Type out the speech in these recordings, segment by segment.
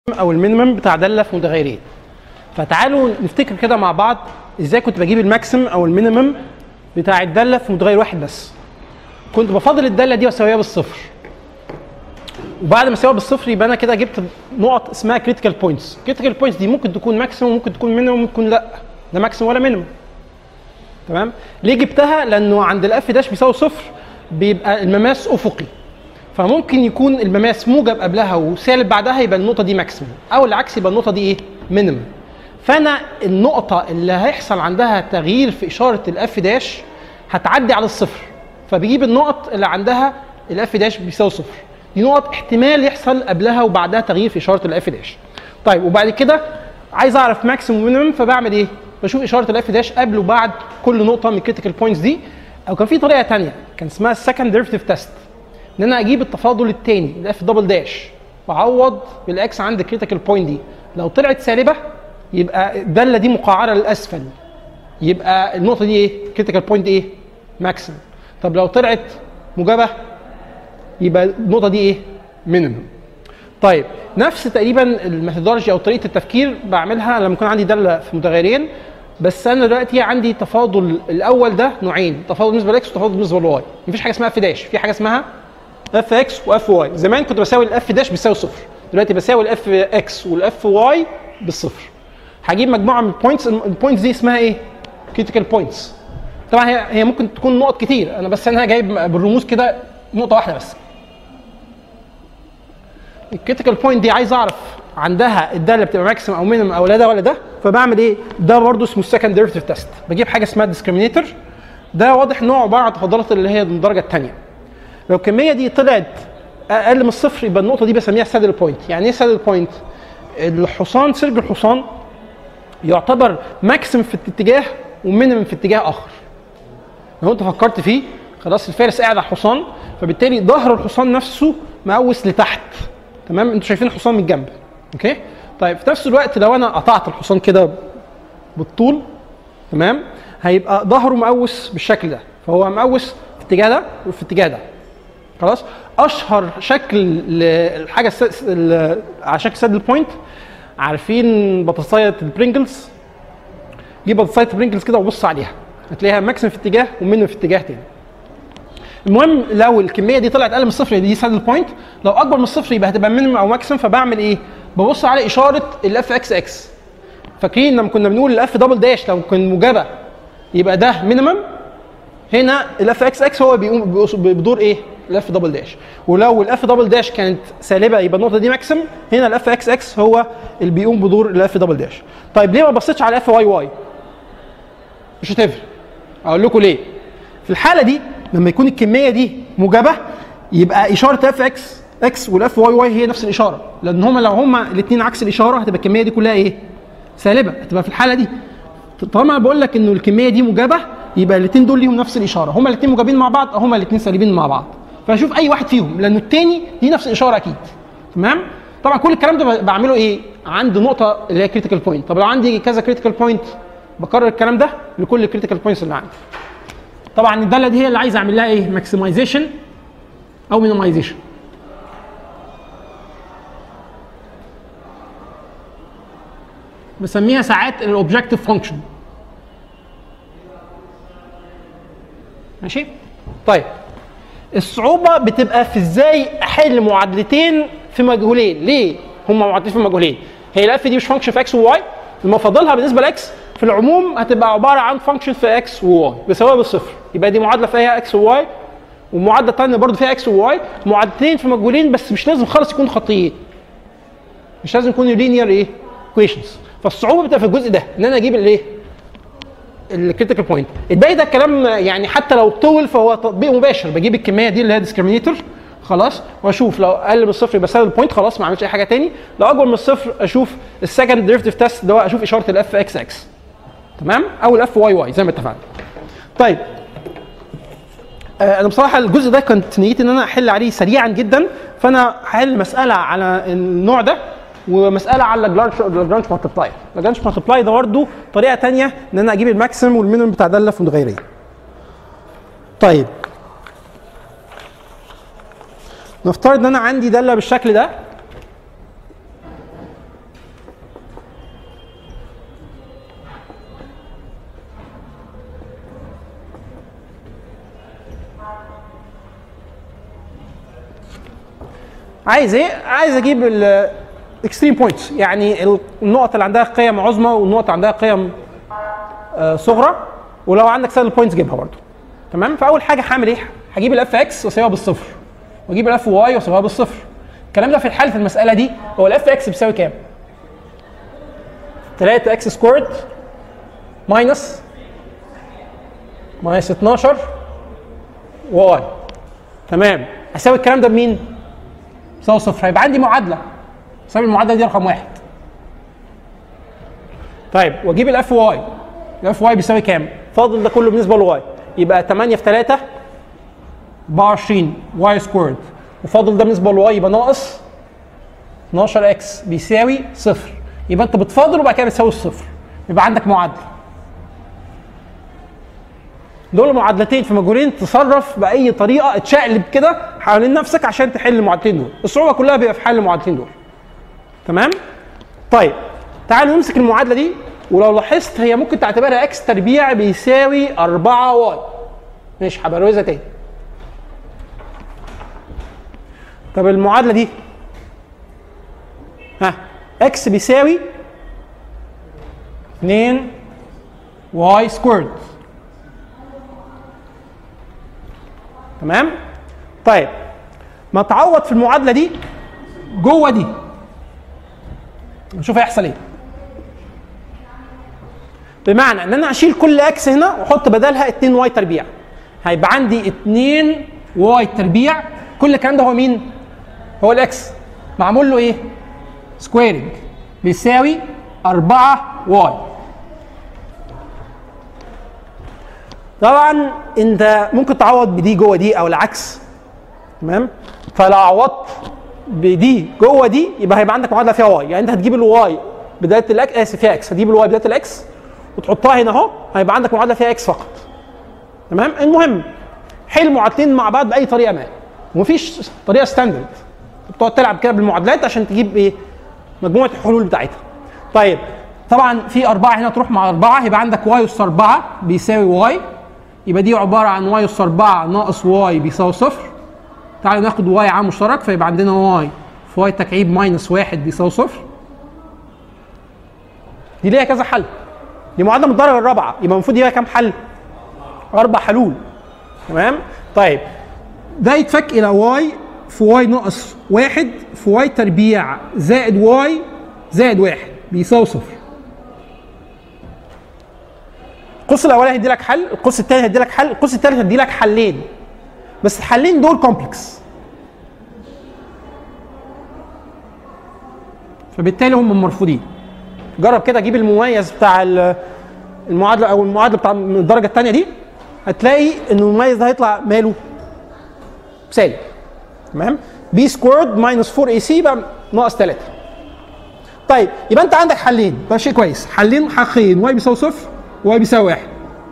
او المينيمم بتاع داله في متغيرين فتعالوا نفتكر كده مع بعض ازاي كنت بجيب الماكسيم او المينيمم بتاع الداله في متغير واحد بس كنت بفاضل الداله دي واساويها بالصفر وبعد ما اساويها بالصفر يبقى انا كده جبت نقط اسمها كريتيكال بوينتس كريتيكال بوينتس دي ممكن تكون ماكسيموم ممكن تكون مينيمم ممكن تكون لا ده ماكسيموم ولا مينيمم تمام ليه جبتها لانه عند الاف داش بيساوي صفر بيبقى المماس افقي فممكن يكون المماس موجب قبلها وسالب بعدها يبقى النقطه دي ماكسيموم او العكس يبقى النقطه دي ايه مينيمم فانا النقطه اللي هيحصل عندها تغيير في اشاره الاف داش هتعدي على الصفر فبجيب النقط اللي عندها الاف داش بيساوي صفر دي نقط احتمال يحصل قبلها وبعدها تغيير في اشاره الاف داش طيب وبعد كده عايز اعرف ماكسيموم ومينيمم فبعمل ايه بشوف اشاره الاف داش قبل وبعد كل نقطه من الكريتيكال بوينتس دي او كان في طريقه ثانيه كان اسمها السكند ديريفيتيف تيست ان انا اجيب التفاضل الثاني الاف دبل داش واعوض بالاكس عند الكريتيكال بوينت دي لو طلعت سالبه يبقى الداله دي مقعره للاسفل يبقى النقطه دي ايه كريتيكال بوينت ايه ماكسيمم طب لو طلعت موجبه يبقى النقطه دي ايه مينيمم طيب نفس تقريبا الميثودولوجي او طريقه التفكير بعملها لما يكون عندي داله في متغيرين بس انا دلوقتي عندي تفاضل الاول ده نوعين تفاضل بالنسبه لاكس وتفاضل بالنسبه لواي مفيش حاجه اسمها اف داش في حاجه اسمها اف اكس واف واي زمان كنت بساوي الاف داش بيساوي صفر دلوقتي بساوي الاف اكس والاف واي بالصفر هجيب مجموعه من البوينتس البوينتس دي اسمها ايه كريتيكال بوينتس طبعا هي هي ممكن تكون نقط كتير انا بس انا جايب بالرموز كده نقطه واحده بس الكريتيكال بوينت دي عايز اعرف عندها الداله بتبقى ماكسيمم او مينيمم او لا ده ولا ده فبعمل ايه ده برضه اسمه السكند ديريفيتيف تيست بجيب حاجه اسمها ديسكريمينيتور ده واضح ان هو عباره عن تفاضلات اللي هي من الدرجه الثانيه لو الكميه دي طلعت اقل من الصفر يبقى النقطه دي بسميها سادل بوينت يعني ايه سادل بوينت الحصان سرج الحصان يعتبر ماكسيم في اتجاه ومينيمم في اتجاه اخر لو انت فكرت فيه خلاص الفارس قاعد على الحصان فبالتالي ظهر الحصان نفسه مقوس لتحت تمام انتوا شايفين الحصان من الجنب اوكي طيب في نفس الوقت لو انا قطعت الحصان كده بالطول تمام هيبقى ظهره مقوس بالشكل ده فهو مقوس في الاتجاه ده وفي الاتجاه ده خلاص اشهر شكل للحاجه على شكل سادل بوينت عارفين بطاطسايه البرينجلز جيب بطاطسايه البرينجلز كده وبص عليها هتلاقيها ماكسيم في اتجاه ومينيمم في اتجاه تاني المهم لو الكميه دي طلعت اقل من الصفر دي سادل بوينت لو اكبر من الصفر يبقى هتبقى مينيمم او ماكسيم فبعمل ايه ببص على اشاره الاف اكس اكس فاكرين لما كنا بنقول الاف دبل داش لو كان موجبه يبقى ده مينيمم هنا الاف اكس اكس هو بيقوم بدور ايه الاف دبل داش ولو الاف دبل داش كانت سالبه يبقى النقطه دي ماكسيم هنا الاف اكس اكس هو اللي بيقوم بدور الاف دبل داش طيب ليه ما بصيتش على الاف واي واي مش هتفرق اقول لكم ليه في الحاله دي لما يكون الكميه دي موجبه يبقى اشاره اف اكس اكس والاف واي واي هي نفس الاشاره لان هما لو هما الاثنين عكس الاشاره هتبقى الكميه دي كلها ايه سالبه هتبقى في الحاله دي طالما بقول لك انه الكميه دي موجبه يبقى الاثنين دول ليهم نفس الاشاره هما الاثنين موجبين مع بعض او هما الاثنين سالبين مع بعض فاشوف اي واحد فيهم لانه الثاني دي نفس الاشاره اكيد تمام طبعا كل الكلام ده بعمله ايه عند نقطه اللي هي كريتيكال بوينت طب لو عندي كذا كريتيكال بوينت بكرر الكلام ده لكل الكريتيكال بوينتس اللي عندي طبعا الداله دي هي اللي عايز اعمل لها ايه ماكسمايزيشن او مينيمايزيشن بسميها ساعات الاوبجكتيف فانكشن ماشي طيب الصعوبه بتبقى في ازاي احل معادلتين في مجهولين ليه هما معادلتين في مجهولين هي الاف دي مش فانكشن في اكس وواي المفاضلها بالنسبه لاكس في العموم هتبقى عباره عن فانكشن في اكس وواي بسبب الصفر يبقى دي معادله فيها اكس وواي ومعادله ثانيه برضه فيها اكس وواي معادلتين في مجهولين بس مش لازم خالص يكون خطيين مش لازم يكونوا لينير ايه كويشنز فالصعوبه بتبقى في الجزء ده ان انا اجيب الايه الكريتيكال بوينت الباقي ده الكلام يعني حتى لو طول فهو تطبيق مباشر بجيب الكميه دي اللي هي ديسكريمينيتور خلاص واشوف لو اقل من الصفر يبقى سادل بوينت خلاص ما اعملش اي حاجه تاني لو اكبر من الصفر اشوف السكند ديريفيتيف تيست اللي هو اشوف اشاره الاف اكس اكس تمام او الاف واي واي زي ما اتفقنا طيب آه انا بصراحه الجزء ده كانت نيتي ان انا احل عليه سريعا جدا فانا هحل مساله على النوع ده ومساله على لاجرانج لاجرانج مالتبلاير لاجرانج مالتبلاير ده برضه طريقه ثانيه ان انا اجيب الماكسيمم والمينيمم بتاع داله في متغيرين طيب نفترض ان انا عندي داله بالشكل ده عايز ايه؟ عايز اجيب الاكستريم بوينتس يعني النقط اللي عندها قيم عظمى والنقط اللي عندها قيم آه، صغرى ولو عندك سادل بوينتس جيبها برضه تمام فاول حاجه هعمل ايه؟ هجيب الاف اكس واسيبها بالصفر واجيب الاف واي واسيبها بالصفر الكلام ده في الحال في المساله دي هو الاف اكس بيساوي كام؟ 3 اكس سكويرد ماينس ماينس 12 واي تمام اساوي الكلام ده بمين؟ يساوي صفر هيبقى عندي معادله اساوي المعادله دي رقم واحد طيب واجيب الاف واي الاف واي بيساوي كام؟ فاضل ده كله بالنسبه لواي يبقى 8 في 3 24 واي سكويرد وفاضل ده بالنسبه لواي يبقى ناقص 12 اكس بيساوي صفر يبقى انت بتفاضل وبعد كده بتساوي الصفر يبقى عندك معادله دول معادلتين في مجهولين تصرف باي طريقه اتشقلب كده حوالين نفسك عشان تحل المعادلتين دول الصعوبه كلها بيبقى في حل المعادلتين دول تمام طيب تعالوا نمسك المعادله دي ولو لاحظت هي ممكن تعتبرها اكس تربيع بيساوي 4 واي ماشي هبروزها تاني طب المعادله دي ها اكس بيساوي 2 واي سكويرد تمام طيب ما تعوض في المعادله دي جوه دي نشوف هيحصل ايه بمعنى ان انا اشيل كل اكس هنا واحط بدلها 2 واي تربيع هيبقى عندي 2 واي تربيع كل الكلام ده هو مين؟ هو الاكس معمول له ايه؟ سكويرنج بيساوي 4 واي طبعا انت ممكن تعوض بدي جوه دي او العكس تمام فلو عوضت بدي جوه دي يبقى هيبقى عندك معادله فيها واي يعني انت هتجيب الواي بدايه الاكس اسف فيها اكس هتجيب الواي بدايه الاكس وتحطها هنا اهو هيبقى عندك معادله فيها اكس فقط تمام المهم حل معادلتين مع بعض باي طريقه ما ومفيش طريقه ستاندرد بتقعد تلعب كده بالمعادلات عشان تجيب ايه مجموعه الحلول بتاعتها طيب طبعا في أربعة هنا تروح مع أربعة يبقى عندك واي أس أربعة بيساوي واي يبقى دي عبارة عن واي أس أربعة ناقص واي بيساوي صفر تعالوا ناخد واي عام مشترك فيبقى عندنا واي في واي تكعيب ماينس واحد بيساوي صفر دي ليها كذا حل دي معادلة من الدرجة الرابعة يبقى المفروض ليها كام حل؟ أربع حلول تمام؟ طيب ده يتفك إلى واي في واي ناقص واحد في واي تربيع زائد واي زائد واحد بيساوي صفر القوس الاولاني هيدي لك حل القوس الثاني هيدي لك حل القوس الثالث هيدي لك حلين بس الحلين دول كومبلكس فبالتالي هم مرفوضين جرب كده جيب المميز بتاع ال- المعادله او المعادله بتاع من الدرجه الثانيه دي هتلاقي ان المميز ده هيطلع ماله سالب تمام بي سكويرد ماينس 4 اي سي يبقى ناقص 3 طيب يبقى انت عندك حلين ده شيء كويس حلين حقيقيين واي بيساوي صفر واي بيساوي واحد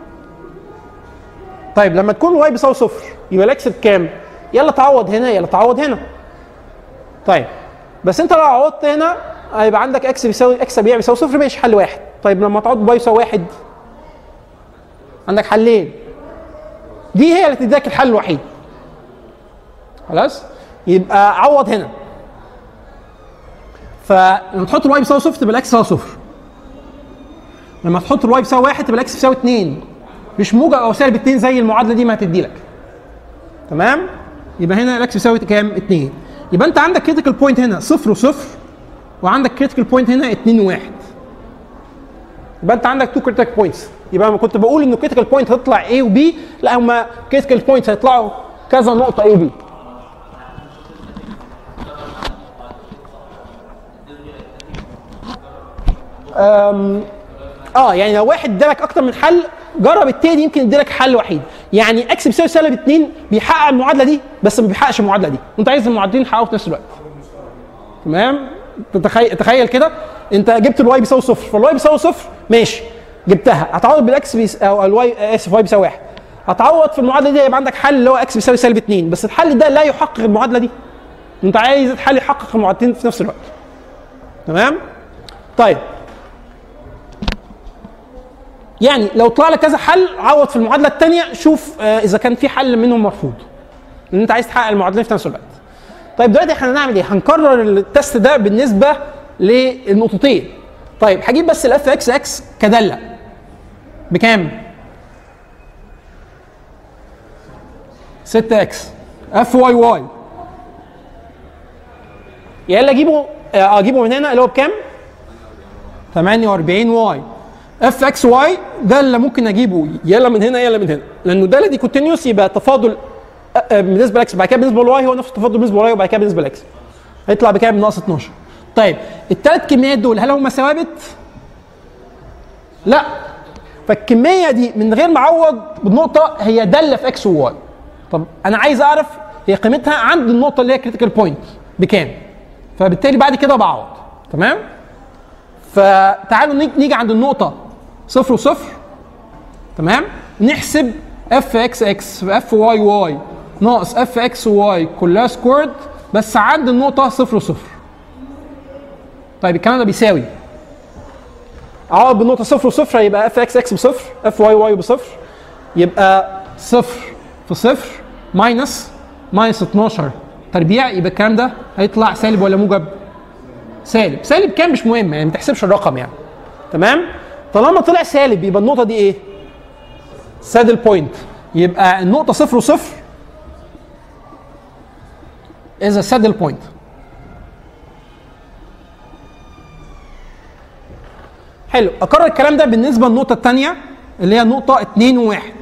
طيب لما تكون واي بيساوي صفر يبقى الاكس بكام؟ يلا تعوض هنا يلا تعوض هنا طيب بس انت لو عوضت هنا هيبقى عندك اكس بيساوي اكس تربيع بيساوي صفر ماشي حل واحد طيب لما تعوض باي يساوي واحد عندك حلين دي هي اللي تديك الحل الوحيد خلاص يبقى عوض هنا فلما تحط الواي بيساوي صفر تبقى الاكس يساوي صفر لما تحط الواي بيساوي واحد تبقى الاكس بيساوي 2 مش موجب او سالب 2 زي المعادله دي ما هتدي لك تمام يبقى هنا الاكس بيساوي كام 2 يبقى انت عندك كريتيكال بوينت هنا صفر وصفر وعندك كريتيكال بوينت هنا 2 وواحد يبقى انت عندك تو كريتيكال بوينتس يبقى لما كنت بقول ان كريتيكال بوينت هتطلع A و B لا هما كريتيكال بوينتس هيطلعوا كذا نقطه A و B أم، اه يعني لو واحد ادالك اكتر من حل جرب التاني يمكن يديلك حل وحيد يعني اكس بيساوي سالب 2 بيحقق المعادله دي بس ما بيحققش المعادله دي وانت عايز المعادلين يحققوا في نفس الوقت تمام تتخيل تخيل كده انت جبت الواي بيساوي صفر فالواي بيساوي صفر ماشي جبتها هتعوض بالاكس بيس او الواي اسف واي بيساوي واحد هتعوض في المعادله دي يبقى عندك حل اللي هو اكس بيساوي سالب 2 بس الحل ده لا يحقق المعادله دي انت عايز الحل يحقق المعادلتين في نفس الوقت تمام طيب يعني لو طلع لك كذا حل عوض في المعادله الثانيه شوف آه، اذا كان في حل منهم مرفوض لان انت عايز تحقق المعادلين في نفس الوقت طيب دلوقتي احنا هنعمل ايه هنكرر التست ده بالنسبه للنقطتين طيب هجيب بس الاف اكس اكس كداله بكام 6 اكس اف واي واي يا الا اجيبه آه، اجيبه من هنا اللي هو بكام 48 واي اف اكس واي ده اللي ممكن اجيبه يلا من هنا يلا من هنا لانه ده دي كونتينيوس يبقى تفاضل آه، آه، بالنسبه لاكس بعد كده بالنسبه لواي هو نفس التفاضل بالنسبه لواي وبعد كده بالنسبه لاكس هيطلع بكام ناقص 12 طيب الثلاث كميات دول هل هم ثوابت؟ لا فالكميه دي من غير ما اعوض بالنقطه هي داله في اكس وواي طب انا عايز اعرف هي قيمتها عند النقطه اللي هي كريتيكال بوينت بكام فبالتالي بعد كده بعوض تمام فتعالوا نيجي- نيجي عند النقطه صفر وصفر تمام نحسب اف اكس اكس في اف واي واي ناقص اف اكس واي كلها سكويرد بس عند النقطه صفر وصفر طيب الكلام ده بيساوي اعوض بالنقطه صفر وصفر يبقى اف اكس اكس بصفر اف واي واي بصفر يبقى صفر في صفر ماينس ماينس 12 تربيع يبقى الكلام ده هيطلع سالب ولا موجب؟ سالب سالب كام مش مهم يعني ما تحسبش الرقم يعني تمام طالما طلع سالب يبقى النقطه دي ايه سادل بوينت يبقى النقطه صفر وصفر is a saddle point حلو اكرر الكلام ده بالنسبه للنقطه الثانيه اللي هي نقطه 2 و1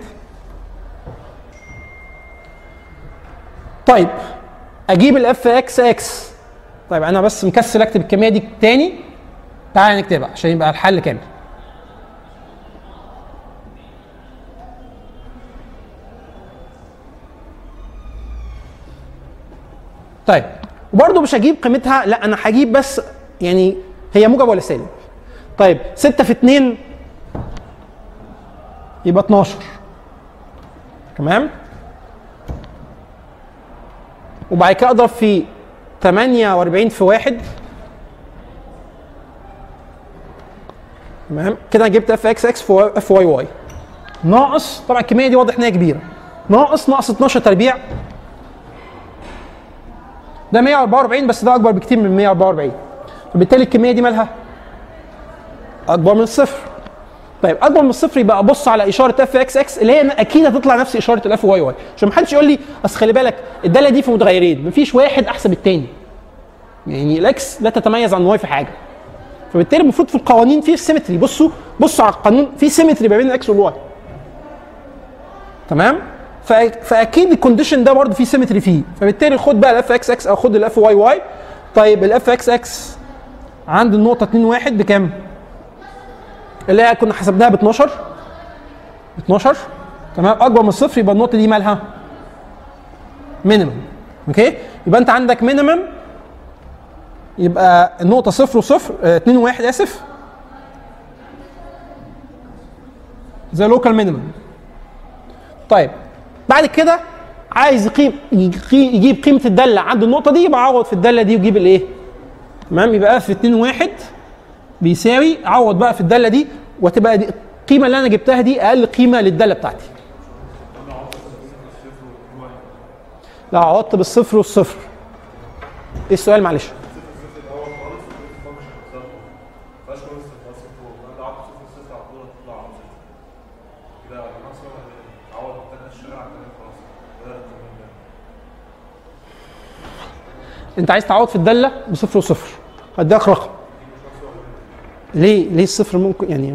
طيب اجيب الاف اكس اكس طيب انا بس مكسل اكتب الكميه دي تاني تعالى نكتبها عشان يبقى الحل كامل طيب وبرضه مش هجيب قيمتها لا انا هجيب بس يعني هي موجب ولا سالب طيب 6 في 2 يبقى 12 تمام وبعد كده اضرب في 48 في واحد تمام كده أنا جبت اف اكس اكس في اف واي واي ناقص طبعا الكميه دي واضح ان هي كبيره ناقص ناقص 12 تربيع ده 144 بس ده اكبر بكتير من 144 فبالتالي الكميه دي مالها اكبر من الصفر طيب اكبر من الصفر يبقى ابص على اشاره اف اكس اكس اللي هي اكيد هتطلع نفس اشاره الاف واي واي عشان ما حدش يقول لي اصل خلي بالك الداله دي في متغيرين مفيش واحد احسن من التاني يعني الاكس لا تتميز عن الواي في حاجه فبالتالي المفروض في القوانين في سيمتري بصوا بصوا على القانون في سيمتري ما بين الاكس والواي تمام فا- فاكيد الكونديشن ده برضه في سيمتري فيه فبالتالي خد بقى الاف اكس اكس او خد الاف واي واي طيب الاف اكس اكس عند النقطه 2 1 بكام؟ اللي هي كنا حسبناها ب 12 12 تمام اكبر من الصفر يبقى النقطه دي مالها مينيمم اوكي يبقى انت عندك مينيمم يبقى النقطه صفر وصفر اه 2 1 اسف زي لوكال مينيمم طيب بعد كده عايز يقيم يقي- يجيب قيمه الداله عند النقطه دي يبقى عوض في الداله دي ويجيب الايه تمام يبقى اف 2 1 بيساوي عوض بقى في الداله دي وتبقى دي القيمه اللي انا جبتها دي اقل قيمه للداله بتاعتي لا عوضت بالصفر والصفر ايه السؤال معلش انت عايز تعوض في الداله بصفر وصفر هديك رقم ليه ليه الصفر ممكن يعني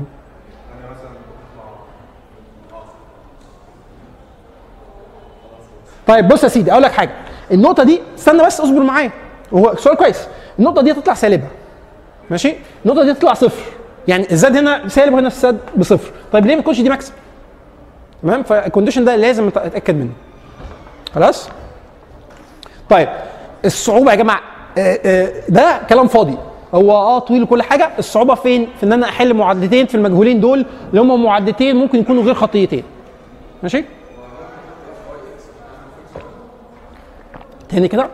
طيب بص يا سيدي اقول لك حاجه النقطه دي استنى بس اصبر معايا هو سؤال كويس النقطه دي هتطلع سالبه ماشي النقطه دي تطلع صفر يعني الزاد هنا سالب وهنا الزاد بصفر طيب ليه ما تكونش دي مكسب تمام فالكونديشن ده لازم اتاكد منه خلاص طيب الصعوبه يا جماعه آه، آه، ده كلام فاضي هو اه طويل وكل حاجه الصعوبه فين في ان انا احل معادلتين في المجهولين دول اللي هم معادلتين ممكن يكونوا غير خطيتين ماشي تاني كده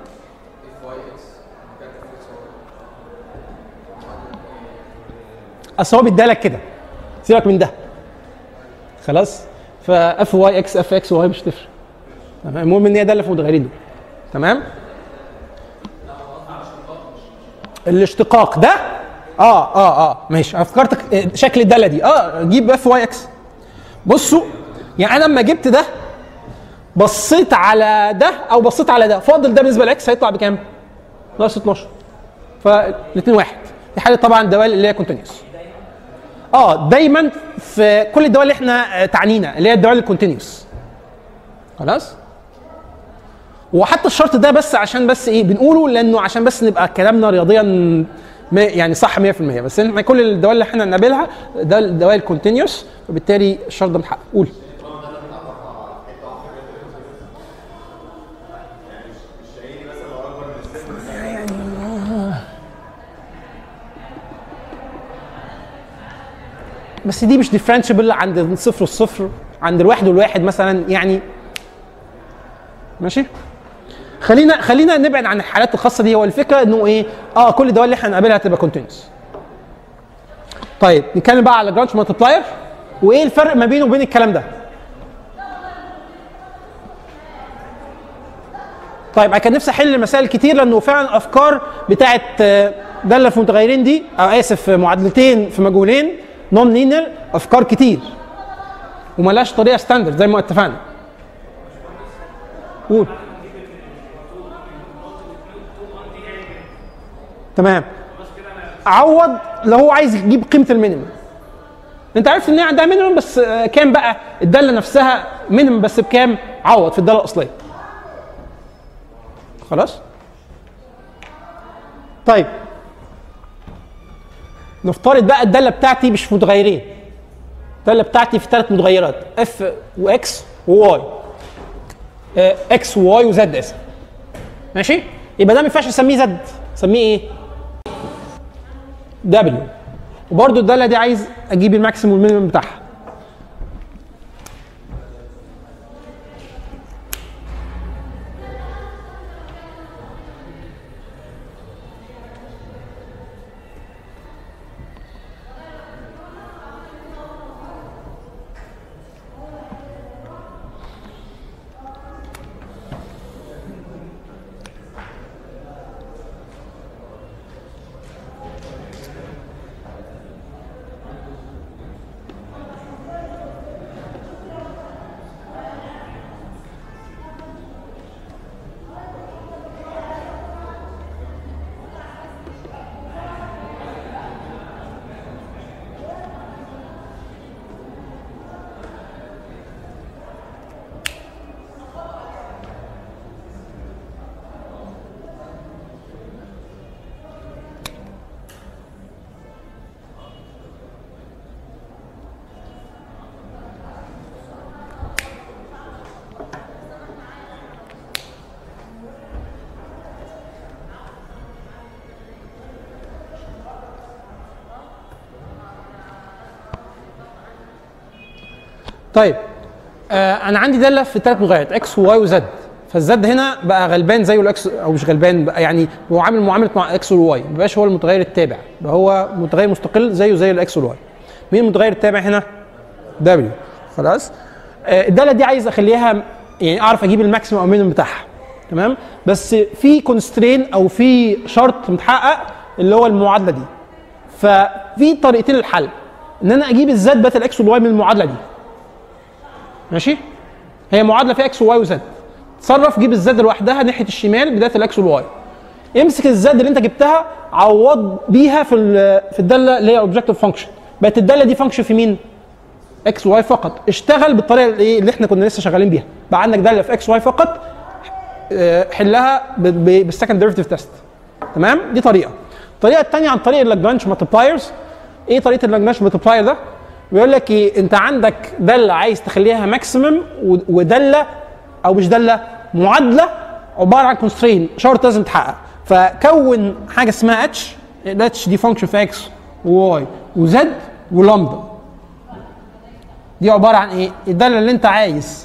اصل هو بيدالك كده سيبك من ده خلاص فاف واي اكس اف اكس واي مش تفرق تمام المهم ان هي داله في متغيرين دول تمام الاشتقاق ده اه اه اه ماشي انا افتكرتك آه، شكل الداله دي اه جيب اف واي اكس بصوا يعني انا لما جبت ده بصيت على ده او بصيت على ده فاضل ده بالنسبه لاكس هيطلع بكام؟ ناقص 12 فالاثنين واحد في حاله طبعا الدوال اللي هي كونتينيوس اه دايما في كل الدول اللي احنا آه، تعنينا اللي هي الدول الكونتينيوس خلاص وحتى الشرط ده بس عشان بس ايه بنقوله لانه عشان بس نبقى كلامنا رياضيا ما- يعني صح 100% بس احنا كل الدول اللي احنا نقابلها ده الدول الكونتينيوس وبالتالي الشرط ده متحقق قول بس دي مش ديفرنشبل عند الصفر والصفر عند الواحد والواحد مثلا يعني ماشي خلينا خلينا نبعد عن الحالات الخاصه دي هو الفكره انه ايه اه كل الدول اللي احنا هنقابلها هتبقى كونتينوس طيب نتكلم بقى على جرانش مالتبلاير وايه الفرق ما بينه وبين الكلام ده طيب انا كان نفسي احل مسائل كتير لانه فعلا افكار بتاعت آه، داله في متغيرين دي او اسف معادلتين في مجهولين نون لينير افكار كتير وملهاش طريقه ستاندرد زي ما اتفقنا قول تمام عوض لو هو عايز يجيب قيمه المينيمم انت عرفت ان هي عندها مينيمم بس آه، كام بقى الداله نفسها مينيمم بس بكام عوض في الداله الاصليه خلاص طيب نفترض بقى الداله بتاعتي مش في متغيرين الداله بتاعتي في ثلاث متغيرات اف واكس وواي اكس وواي وزد اسف ماشي يبقى ده ما ينفعش اسميه زد اسميه ايه دبليو وبرده الداله دي عايز اجيب الماكسيموم والمينيمم بتاعها طيب آه انا عندي داله في ثلاث متغيرات اكس وواي وزد فالزد هنا بقى غلبان زيه الاكس او مش غلبان بقى يعني هو عامل معامله مع اكس والواي ما بقاش هو المتغير التابع بقى هو متغير مستقل زيه زي الاكس والواي مين المتغير التابع هنا دبليو خلاص آه الداله دي عايز اخليها يعني اعرف اجيب الماكسيمم او المينيمم بتاعها تمام بس في كونسترين او في شرط متحقق اللي هو المعادله دي ففي طريقتين للحل ان انا اجيب الزد بات الاكس والواي من المعادله دي ماشي هي معادله فيها اكس وواي وزد تصرف جيب الزد لوحدها ناحيه الشمال بدايه الاكس والواي امسك الزد اللي انت جبتها عوض بيها في ال- في الداله اللي هي اوبجكتيف فانكشن بقت الداله دي فانكشن في مين اكس واي فقط اشتغل بالطريقه اللي, إيه اللي احنا كنا لسه شغالين بيها بقى عندك داله في اكس واي فقط آه، حلها ب- ب- بالسكند ديريفيتيف تيست تمام دي طريقه الطريقه الثانيه عن طريق اللاجرانج مالتبلايرز ايه طريقه اللاجرانج مالتبلاير ده بيقول لك ايه انت عندك داله عايز تخليها ماكسيمم وداله او مش داله معادله عباره عن كونسترين شرط لازم تحقق فكون حاجه اسمها اتش الاتش دي فانكشن في اكس وواي وزد ولامدا دي عباره عن ايه الداله اللي انت عايز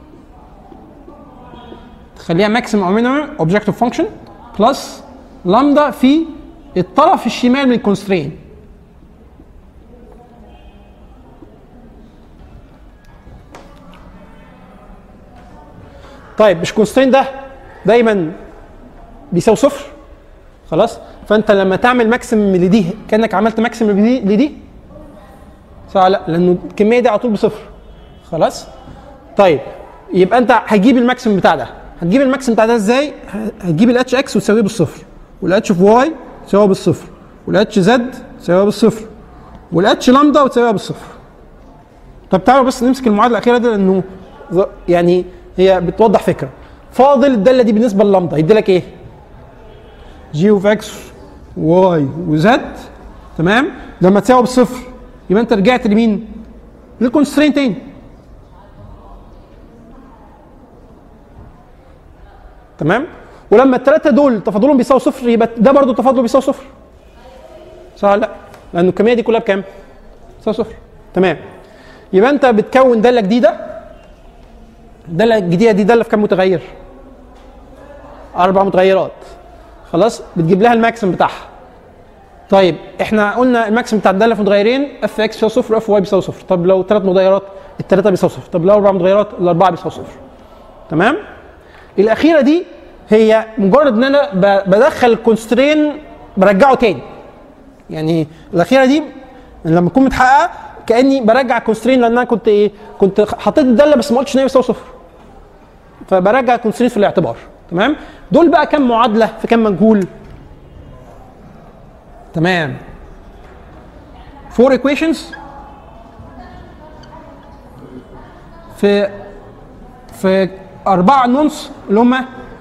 تخليها ماكسيمم او مينيمم اوبجكتيف فانكشن بلس لامدا في الطرف الشمال من الكونسترين طيب مش كونسترين ده دايما بيساوي صفر خلاص فانت لما تعمل ماكسيمم لدي كانك عملت ماكسيمم لدي لدي صح لا لانه الكميه دي على طول بصفر خلاص طيب يبقى انت هتجيب الماكسيمم بتاع ده هتجيب الماكسيمم بتاع ده ازاي هتجيب الاتش اكس وتساويه بالصفر والاتش في واي تساويها بالصفر والاتش زد تساويها بالصفر والاتش لامدا وتساويها بالصفر طب تعالوا بس نمسك المعادله الاخيره دي لانه ظ- يعني هي بتوضح فكره فاضل الداله دي بالنسبه للامدا يدي لك ايه جي اوف اكس واي وزد تمام لما تساوي بالصفر يبقى انت رجعت لمين للكونسترين تاني تمام ولما الثلاثه دول تفاضلهم بيساوي صفر يبقى ده برضه تفاضله بيساوي صفر صح ولا لا لانه الكميه دي كلها بكام بيساوي صفر تمام يبقى انت بتكون داله جديده الداله الجديده دي داله في كام متغير اربع متغيرات خلاص بتجيب لها الماكسيم بتاعها طيب احنا قلنا الماكسيم بتاع الداله في متغيرين اف اكس بيساوي صفر اف واي بيساوي صفر طب لو ثلاث متغيرات الثلاثه بيساوي صفر طب لو اربع متغيرات الاربعه بيساوي صفر تمام الاخيره دي هي مجرد ان انا ب- بدخل الكونسترين برجعه تاني يعني الاخيره دي لما تكون متحققه كاني برجع الكونسترين لان انا كنت ايه كنت حطيت الداله بس ما قلتش ان هي بتساوي صفر فبرجع الكونسترين في الاعتبار تمام دول بقى كام معادله في كام مجهول تمام فور ايكويشنز في في أربعة نونس اللي هم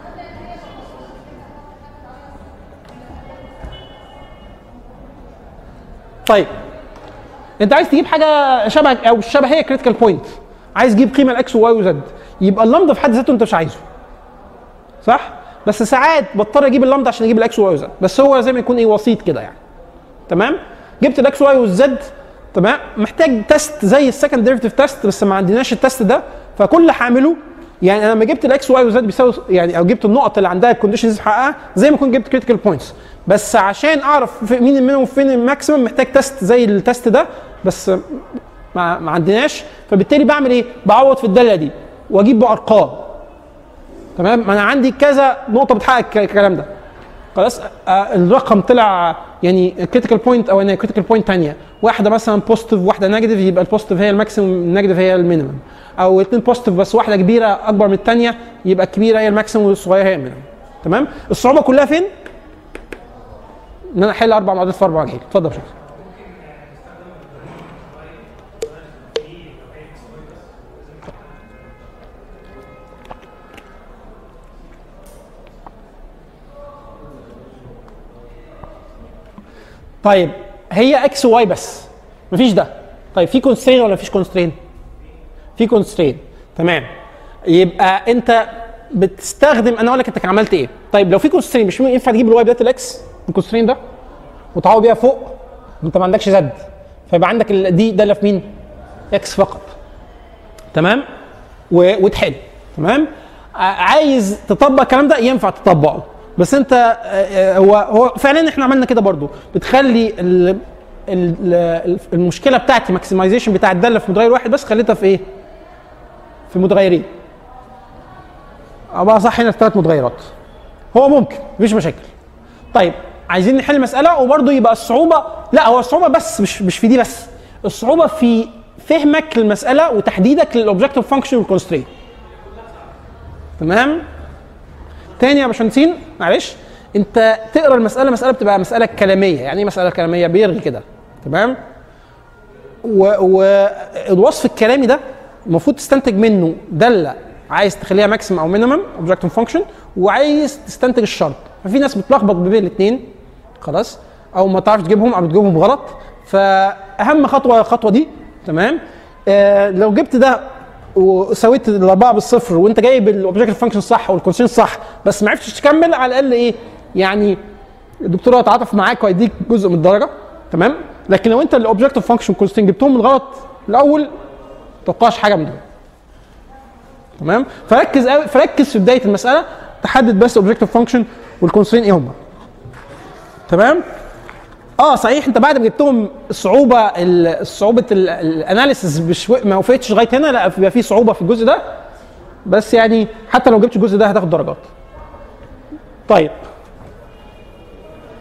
طيب انت عايز تجيب حاجه شبه او شبه هي كريتيكال بوينت عايز تجيب قيمه الاكس وواي وزد يبقى اللامدا في حد ذاته انت مش عايزه صح بس ساعات بضطر اجيب اللامدا عشان اجيب الاكس وواي وزد بس هو زي ما يكون ايه وسيط كده يعني تمام جبت الاكس واي والزد تمام محتاج تيست زي السكند ديريفيتيف تيست بس ما عندناش التيست ده فكل اللي هعمله يعني انا لما جبت الاكس واي وزد بيساوي يعني او جبت النقط اللي عندها الكونديشنز محققه زي ما كنت جبت كريتيكال بوينتس بس عشان اعرف في- مين المينيمم وفين الماكسيمم محتاج تيست زي التيست ده بس ما, ما عندناش فبالتالي بعمل ايه؟ بعوض في الداله دي واجيب بارقام تمام ما انا عندي كذا نقطه بتحقق الك- الكلام ده خلاص آه الرقم طلع يعني كريتيكال بوينت او كريتيكال بوينت ثانيه واحده مثلا بوزيتيف واحده نيجاتيف يبقى البوزيتيف هي الماكسيمم النيجاتيف هي المينيمم او اثنين بوزيتيف بس واحده كبيره اكبر من الثانيه يبقى الكبيره هي الماكسيمم والصغيره هي المينيمم تمام الصعوبه كلها فين؟ ان انا احل اربع معادلات في اربع مجال اتفضل يا شيخ طيب هي اكس واي بس مفيش ده طيب في كونسترين ولا مفيش كونسترين في كونسترين تمام يبقى انت بتستخدم انا اقول لك انت عملت ايه طيب لو في كونسترين مش ينفع تجيب الواي بدايه الاكس الكونسترين ده وتعوض بيها فوق انت ما عندكش زد فيبقى عندك ال- دي داله في مين اكس فقط تمام و- وتحل تمام ع- عايز تطبق الكلام ده ينفع تطبقه بس انت آه، آه، هو هو فعلا احنا عملنا كده برضو بتخلي ال ال ال المشكله بتاعتي ماكسمايزيشن بتاع الداله في متغير واحد بس خليتها في ايه؟ في متغيرين ابقى صح هنا ثلاث متغيرات هو ممكن مفيش مشاكل طيب عايزين نحل مساله وبرضه يبقى الصعوبه لا هو الصعوبه بس مش مش في دي بس الصعوبه في فهمك للمساله وتحديدك للاوبجكتيف فانكشن والكونسترين تمام تاني يا باشمهندسين معلش انت تقرا المساله مساله بتبقى مساله كلاميه يعني ايه مساله كلاميه بيرغي كده تمام والوصف الكلامي ده المفروض تستنتج منه داله عايز تخليها ماكسيم او مينيمم اوبجكتيف فانكشن وعايز تستنتج الشرط ففي ناس بتلخبط ما بين الاثنين خلاص او ما تعرفش تجيبهم او بتجيبهم غلط فاهم خطوه الخطوه دي تمام آه لو جبت ده وسويت الاربعه بالصفر وانت جايب الاوبجكتيف فانكشن صح والكونسترين صح بس ما عرفتش تكمل على الاقل ايه يعني الدكتور هيتعاطف معاك وهيديك جزء من الدرجه تمام لكن لو انت الاوبجكتيف فانكشن كونسترين جبتهم من غلط الاول ما تتوقعش حاجه من دول تمام فركز قوي فركز في بدايه المساله تحدد بس اوبجكتيف فانكشن والكونسترين ايه هم تمام اه صحيح انت بعد ما جبتهم الصعوبه ال- صعوبه الاناليسيس مش ما وقفتش لغايه هنا لا بيبقى في صعوبه في الجزء ده بس يعني حتى لو جبت الجزء ده هتاخد درجات طيب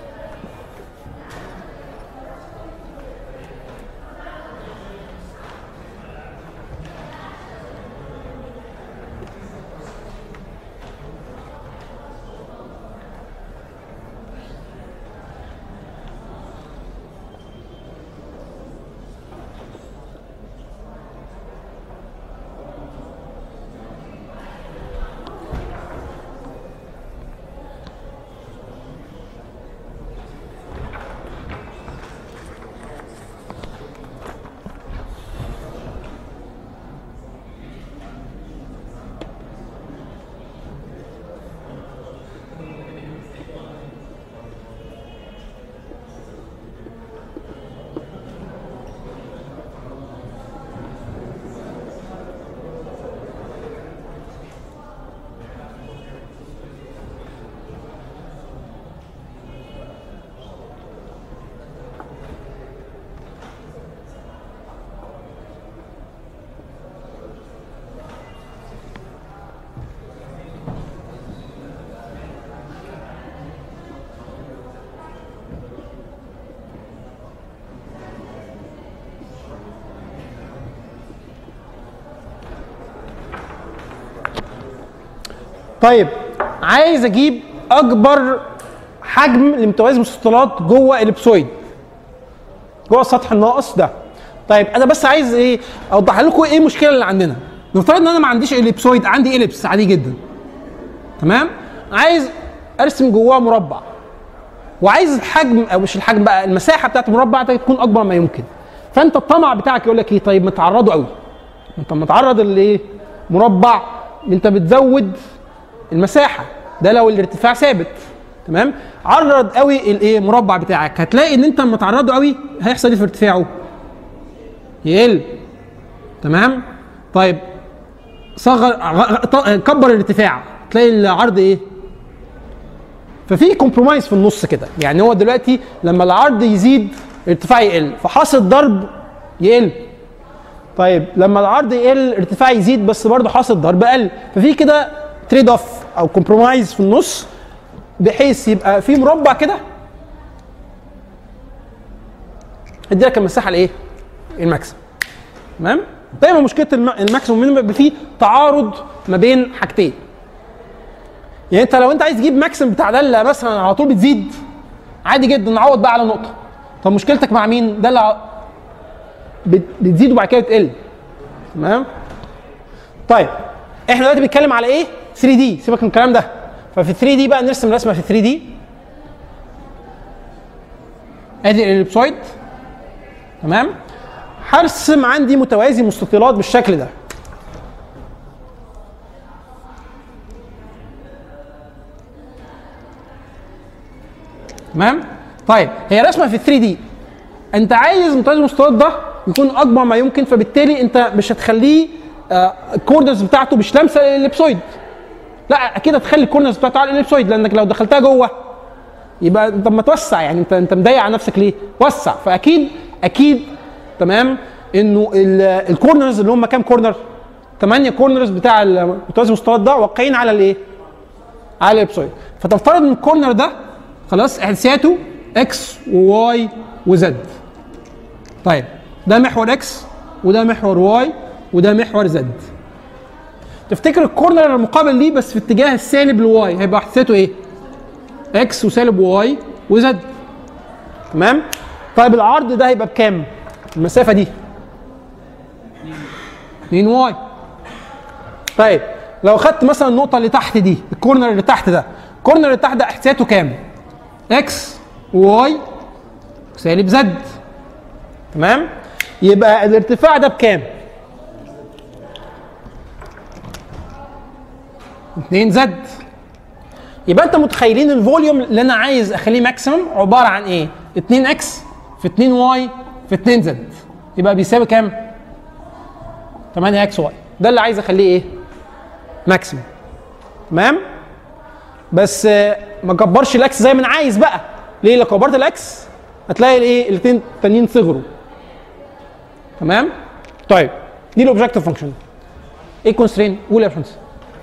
طيب عايز اجيب اكبر حجم لمتوازي المستطيلات جوه الابسويد جوه السطح الناقص ده طيب انا بس عايز ايه اوضح لكم ايه المشكله اللي عندنا نفترض ان انا ما عنديش اليبسويد عندي اليبس عادي جدا تمام عايز ارسم جواه مربع وعايز الحجم او مش الحجم بقى المساحه بتاعت المربع ده تكون اكبر ما يمكن فانت الطمع بتاعك يقول لك ايه طيب ما تعرضه قوي انت متعرض لايه مربع انت بتزود المساحه ده لو الارتفاع ثابت تمام عرض قوي الايه مربع بتاعك هتلاقي ان انت لما تعرضه قوي هيحصل ايه في ارتفاعه يقل تمام طيب صغر غ- ط- كبر الارتفاع تلاقي العرض ايه ففي كومبرومايز في النص كده يعني هو دلوقتي لما العرض يزيد الارتفاع يقل فحاصل ضرب يقل طيب لما العرض يقل الارتفاع يزيد بس برضه حاصل ضرب قل ففي كده تريد اوف او كومبرومايز في النص بحيث يبقى في مربع كده ادي لك المساحه الايه؟ الماكسيم تمام؟ دايما مشكله الم- الماكسيموم مينيمم بيبقى فيه تعارض ما بين حاجتين يعني انت لو انت عايز تجيب ماكسيم بتاع داله مثلا على طول بتزيد عادي جدا نعوض بقى على نقطه طب مشكلتك مع مين؟ داله ع- بت- بتزيد وبعد كده تقل تمام؟ طيب احنا دلوقتي بنتكلم على ايه؟ 3 دي سيبك من الكلام ده ففي 3 دي بقى نرسم رسمه في 3 دي ادي الاليبسويد تمام هرسم عندي متوازي مستطيلات بالشكل ده تمام طيب هي رسمه في 3 دي انت عايز متوازي المستطيلات ده يكون اكبر ما يمكن فبالتالي انت مش هتخليه آه، الكوردنز بتاعته مش لامسه الاليبسويد لا اكيد هتخلي الكورنرز بتاعته على الاليبسويد لانك لو دخلتها جوه يبقى انت ما توسع يعني انت انت مضيق على نفسك ليه؟ وسع فاكيد اكيد تمام انه ال- الكورنرز اللي هم كام كورنر؟ 8 كورنرز بتاع المتوازي المستطيلات ده واقعين على الايه؟ على الاليبسويد فتفترض ان الكورنر ده خلاص احداثياته اكس وواي وزد طيب ده محور اكس وده محور واي وده محور زد تفتكر الكورنر المقابل ليه بس في اتجاه السالب لواي هيبقى احداثيته ايه؟ اكس وسالب واي وزد تمام؟ طيب العرض ده هيبقى بكام؟ المسافة دي 2 واي طيب لو خدت مثلا النقطة اللي تحت دي الكورنر اللي تحت ده الكورنر اللي تحت ده احداثياته كام؟ اكس وواي سالب زد تمام؟ يبقى الارتفاع ده بكام؟ 2 زد يبقى انت متخيلين الفوليوم اللي انا عايز اخليه ماكسيمم عباره عن ايه 2 اكس في 2 واي في 2 زد يبقى بيساوي كام 8 اكس واي ده اللي عايز اخليه ايه ماكسيمم تمام بس آه، ما كبرش الاكس زي ما انا عايز بقى ليه لو كبرت الاكس هتلاقي الايه الاثنين التانيين صغروا تمام طيب دي الاوبجكتيف فانكشن ايه كونسترين قول يا باشمهندس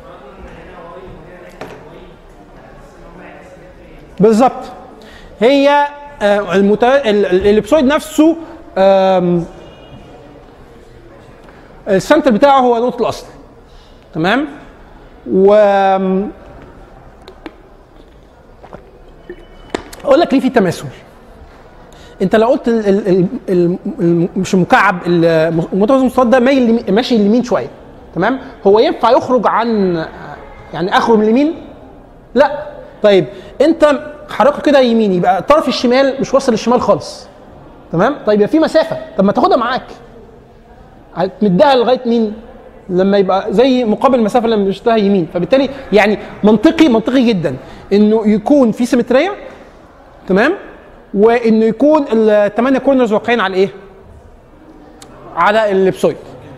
بالظبط هي آه، المت... ال- ال- الاليبسويد نفسه آم، السنتر بتاعه هو نقطه الاصل تمام و آم، اقول لك ليه في تماثل انت لو قلت ال ال ال ال ال مش المكعب ال- المتوازي المستطيل ده مايل لمي- ماشي اليمين شويه تمام هو ينفع يخرج عن يعني اخره من اليمين لا طيب انت حركه كده يمين يبقى الطرف الشمال مش واصل للشمال خالص تمام طيب يبقى في مسافه طب ما تاخدها معاك هتمدها لغايه مين لما يبقى زي مقابل المسافه اللي مشتها يمين فبالتالي يعني منطقي منطقي جدا انه يكون في سيمتريه تمام وانه يكون الثمانيه كورنرز واقعين على ايه على الابسويد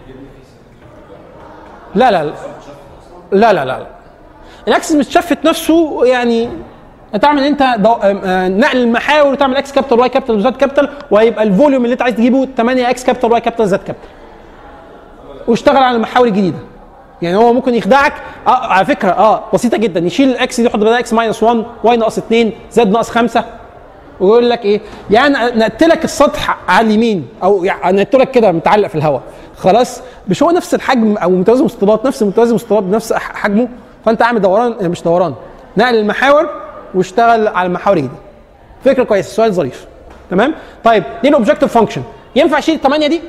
لا لا لا لا لا, لا. الاكسس متشفت نفسه يعني هتعمل انت دو... آم، آه، نقل المحاور وتعمل اكس كابيتال واي كابيتال وزد كابيتال وهيبقى الفوليوم اللي انت عايز تجيبه 8 اكس كابيتال واي كابيتال زد كابيتال واشتغل على المحاور الجديده يعني هو ممكن يخدعك اه على فكره اه بسيطه جدا يشيل الاكس دي يحط بدلها اكس ماينس 1 واي ناقص 2 زد ناقص 5 ويقول لك ايه يعني نقلت لك السطح على اليمين او يعني نقلت لك كده متعلق في الهواء خلاص مش هو نفس الحجم او متوازي مستطيلات نفس متوازي مستطيلات بنفس ح- حجمه فانت عامل دوران مش دوران نقل المحاور واشتغل على المحاور الجديده فكره كويسه سؤال ظريف تمام طيب دي الاوبجكتيف فانكشن ينفع اشيل الثمانيه دي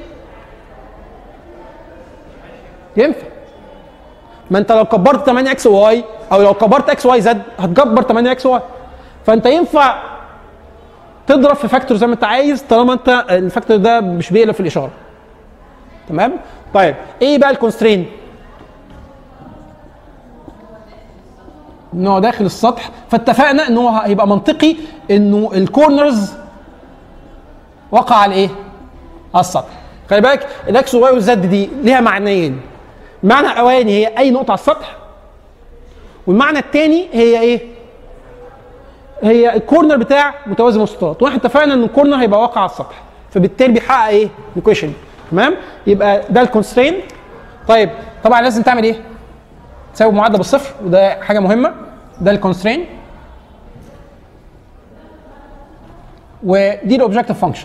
ينفع ما انت لو كبرت 8 اكس واي او لو كبرت اكس واي زد هتكبر 8 اكس واي فانت ينفع تضرب في فاكتور زي ما انت عايز طالما انت الفاكتور ده مش بيقلب في الاشاره تمام طيب ايه بقى الكونسترين ان هو داخل السطح فاتفقنا ان هو هيبقى منطقي انه الكورنرز وقع على ايه؟ على السطح خلي بالك الاكس والواي والزد دي ليها معنيين المعنى الاولاني هي اي نقطه على السطح والمعنى الثاني هي ايه؟ هي الكورنر بتاع متوازي المستطيلات واحنا اتفقنا ان الكورنر هيبقى واقع على السطح فبالتالي بيحقق ايه؟ ايكويشن تمام؟ يبقى ده الكونسترين طيب طبعا لازم تعمل ايه؟ تساوي معادله بالصفر وده حاجه مهمه ده الكونسترين ودي الاوبجكتيف فانكشن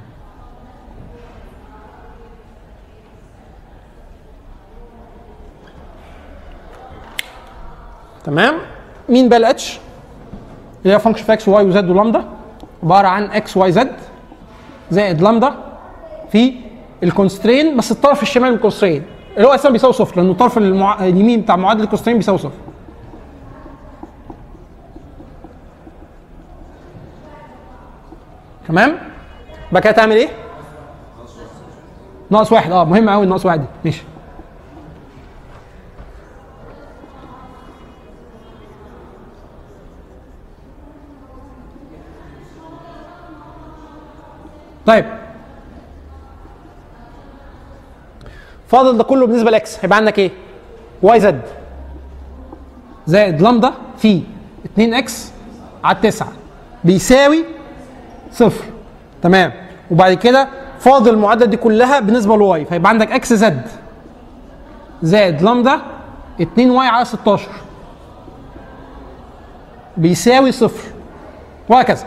تمام مين بقى الاتش اللي هي فانكشن في اكس واي وزد ولامدا عباره عن اكس واي زد زائد لامدا في الكونسترين بس الطرف الشمالي من الكونسترين اللي هو اساسا بيساوي صفر لانه الطرف المع... اليمين بتاع معادله الكونسترين بيساوي صفر تمام بقى كده تعمل ايه؟ ناقص واحد اه مهم قوي الناقص واحد دي ماشي طيب فاضل ده كله بالنسبه لاكس هيبقى عندك ايه؟ واي زد زائد لامدا في 2 اكس على 9 بيساوي صفر تمام وبعد كده فاضل المعادله دي كلها بالنسبه لواي فيبقى عندك اكس زد زائد لامدا 2 واي على 16 بيساوي صفر وهكذا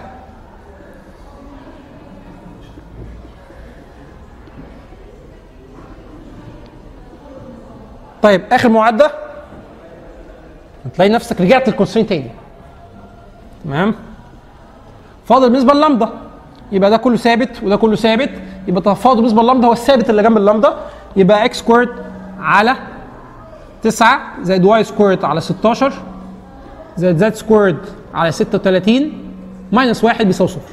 طيب اخر معادله هتلاقي نفسك رجعت للكونسترين تاني تمام فاضل بالنسبه للامدا يبقى ده كله ثابت وده كله ثابت يبقى تفاضل بالنسبه للامدا هو الثابت اللي جنب اللامدا يبقى اكس سكويرد على 9 زائد واي سكويرد على 16 زائد زد سكويرد على 36 ماينس 1 بيساوي صفر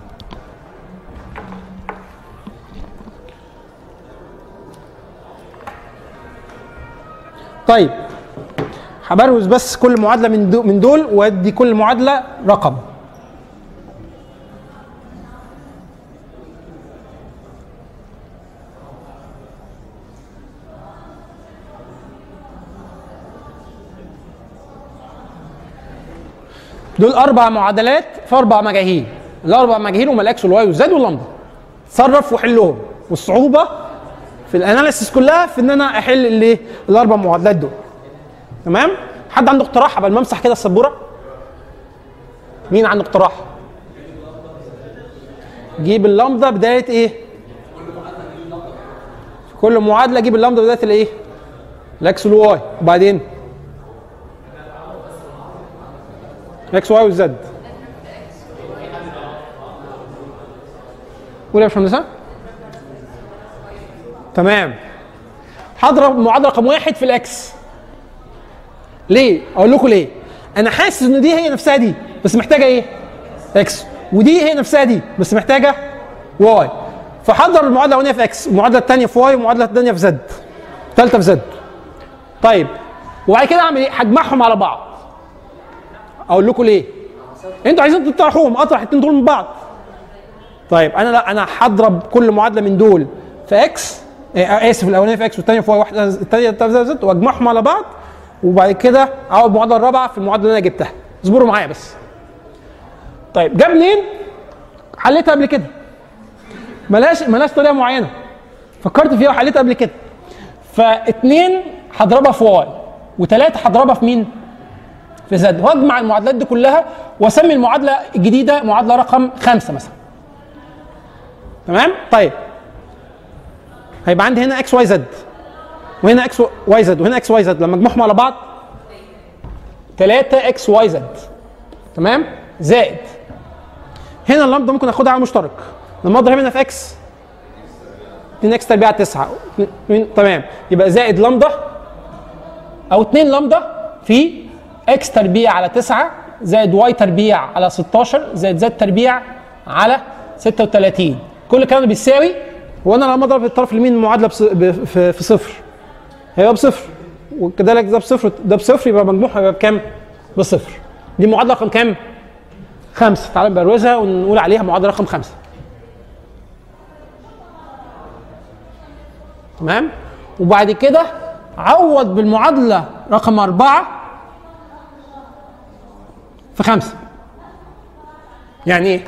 طيب هبروز بس كل معادله من دو من دول وادي كل معادله رقم دول اربع معادلات في اربع مجاهيل الاربع مجاهيل هم الاكس والواي والزد واللمبه تصرف وحلهم والصعوبه في الاناليسيس كلها في ان انا احل الايه الاربع معادلات دول تمام حد عنده اقتراح قبل ما امسح كده السبوره مين عنده اقتراح جيب اللمبه بدايه ايه في كل معادله جيب اللمبه بدايه الايه الاكس والواي وبعدين اكس واي والزد قول يا باشمهندسه تمام هضرب معادله رقم واحد في الاكس ليه؟ اقول لكم ليه؟ انا حاسس ان دي هي نفسها دي بس محتاجه ايه؟ اكس ودي هي نفسها دي بس محتاجه واي فحضر المعادله الاولانيه في اكس المعادله الثانيه في واي والمعادله الثانيه في زد الثالثه في زد طيب وبعد كده اعمل ايه؟ هجمعهم على بعض اقول لكم ليه؟ انتوا عايزين تطرحوهم اطرح الاثنين دول من بعض طيب انا لا انا هضرب كل معادله من دول في اكس آه، اسف الاولانيه في اكس والثانيه في واي واحده الثانيه في زد واجمعهم على بعض وبعد كده اقعد المعادله الرابعه في المعادله اللي انا جبتها اصبروا معايا بس طيب جاب منين؟ حليتها قبل كده ملاش ملاش طريقه معينه فكرت فيها وحليتها قبل كده فاثنين هضربها في واي وثلاثه هضربها في مين؟ في زد واجمع المعادلات دي كلها واسمي المعادله الجديده معادله رقم خمسه مثلا تمام؟ طيب هيبقى عندي هنا اكس واي زد وهنا اكس واي زد وهنا اكس واي زد لما اجمعهم على بعض 3 اكس واي زد تمام زائد هنا اللامدا ممكن اخدها على مشترك لما اضرب هنا في اكس 2 اكس تربيع 9 تمام يبقى زائد لامدا او 2 لامدا في اكس تربيع على 9 زائد واي تربيع على 16 زائد زد تربيع على 36 كل الكلام ده بيساوي وانا لما اضرب الطرف اليمين المعادله بص... ب... في... في صفر هيبقى بصفر وكذلك ده بصفر ده بصفر يبقى مجموعها هيبقى بكام؟ بصفر دي معادله رقم كام؟ خمسه تعالى نبروزها ونقول عليها معادله رقم خمسه تمام وبعد كده عوض بالمعادله رقم أربعة في خمسة يعني ايه؟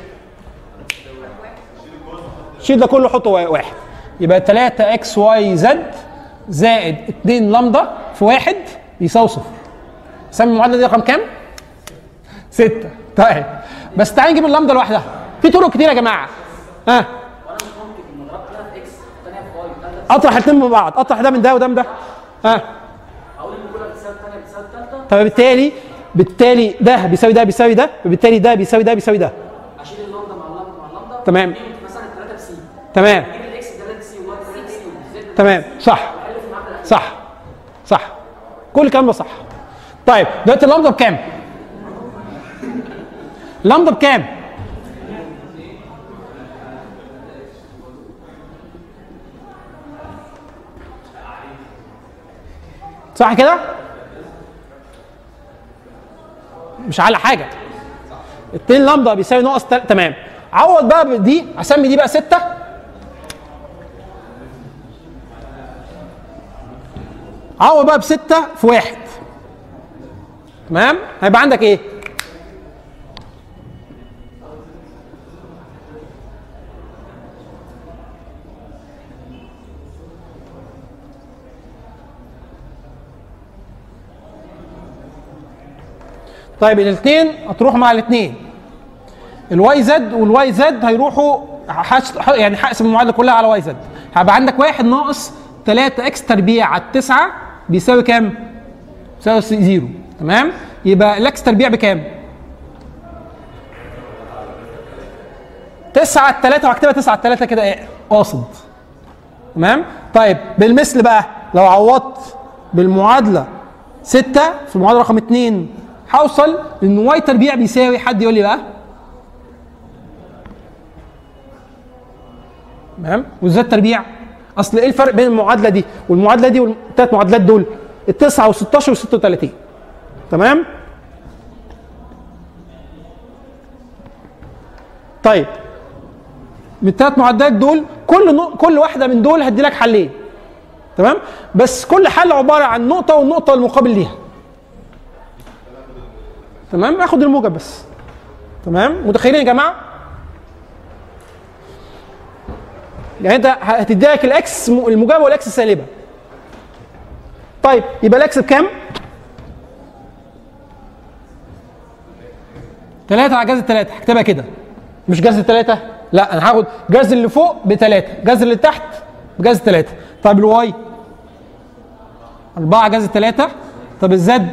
شيل ده كله حطه واحد يبقى 3 اكس واي زد زائد 2 لامدا في واحد يساوي صفر سمي المعادله دي رقم كام؟ ستة طيب بس تعالى نجيب اللامدا لوحدها في طرق كتير يا جماعه ها اطرح الاثنين من بعض اطرح ده من ده وده من ده ها طب بالتالي بالتالي ده بيساوي ده بيساوي ده وبالتالي ده بيساوي ده بيساوي ده اشيل اللامدا مع اللامدا مع اللامدا تمام مثلا 3 بسي تمام اجيب الاكس 3 سي والواي 3 سي والزد تمام صح احل في المعادله صح صح كل الكلام ده صح طيب دلوقتي اللامدا بكام؟ اللامدا بكام؟ صح كده؟ مش على حاجة اتنين لامدا بيساوي ناقص تل... تمام عوض بقى دي اسمي دي بقى ستة عوض بقى بستة في واحد تمام هيبقى عندك ايه طيب الاثنين هتروح مع الاثنين الواي زد والواي زد هيروحوا حش... ح- يعني هقسم المعادله كلها على واي زد هيبقى عندك واحد ناقص 3 اكس تربيع على التسعه بيساوي كام؟ بيساوي س- زيرو تمام؟ يبقى الاكس تربيع بكام؟ 9 على 3 وهكتبها 9 على 3 كده ايه؟ قاصد تمام؟ طيب بالمثل بقى لو عوضت بالمعادله 6 في المعادله رقم 2 هوصل ان واي تربيع بيساوي حد يقول لي بقى تمام وزاد تربيع اصل ايه الفرق بين المعادله دي والمعادله دي والثلاث معادلات دول التسعه و16 و36 تمام طيب من الثلاث معادلات دول كل نو... كل واحده من دول هدي لك حلين تمام بس كل حل عباره عن نقطه والنقطه المقابل ليها تمام اخد الموجب بس تمام متخيلين يا جماعه يعني انت هتدي لك الاكس م- الموجبه والاكس السالبه طيب يبقى الاكس بكام 3 على جذر 3 هكتبها كده مش جذر 3 لا انا هاخد جذر اللي فوق بثلاثة جذر اللي تحت بجذر 3 طيب الواي 4 على جذر 3 طب الزد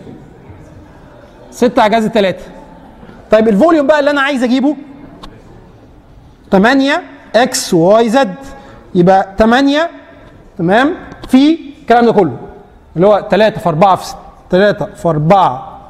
6 على جذر 3 طيب الفوليوم بقى اللي انا عايز اجيبه 8 اكس واي زد يبقى 8 تمام في الكلام ده كله اللي هو 3 في 4 في 3 في 4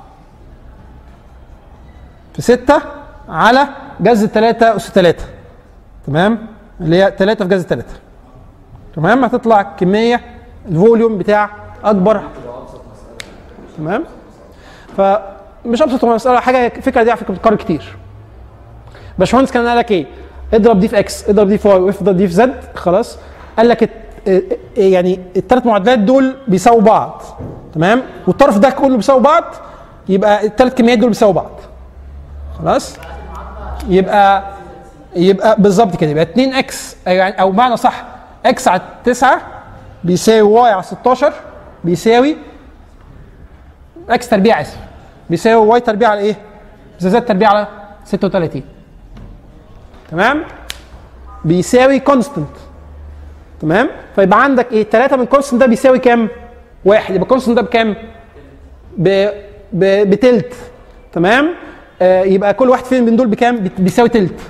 في 6 على جذر 3 اس 3 تمام اللي هي 3 في جذر 3 تمام هتطلع كميه الفوليوم بتاع اكبر تمام فمش ابسط مساله حاجه الفكره دي على فكره بتتكرر كتير باشمهندس كان قال لك ايه اضرب دي في اكس اضرب دي في واي واضرب دي في زد خلاص قال لك الت- إيه- يعني الثلاث معادلات دول بيساووا بعض تمام والطرف ده كله بيساوي بعض يبقى الثلاث كميات دول بيساووا بعض خلاص يبقى يبقى بالظبط كده يبقى 2 اكس يعني او معنى صح اكس على 9 بيساوي واي على 16 بيساوي اكس تربيع اسف بيساوي واي تربيع على ايه؟ بيساوي زد تربيع على 36 تمام؟ بيساوي كونستنت تمام؟ فيبقى عندك ايه؟ 3 من كونستنت ده بيساوي كام؟ واحد يبقى كونستنت ده بكام؟ ب ب- بتلت تمام آه يبقى كل واحد فين من دول بكام بت- بيساوي تلت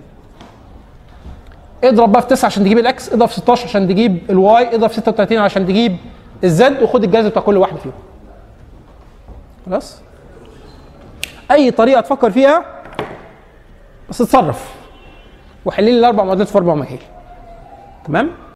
اضرب بقى في 9 عشان تجيب الاكس اضرب في 16 عشان تجيب الواي اضرب في 36 عشان تجيب الزد وخد الجذر بتاع كل واحده فيهم خلاص اي طريقه تفكر فيها بس اتصرف وحل لي الاربع معادلات في اربع مجال تمام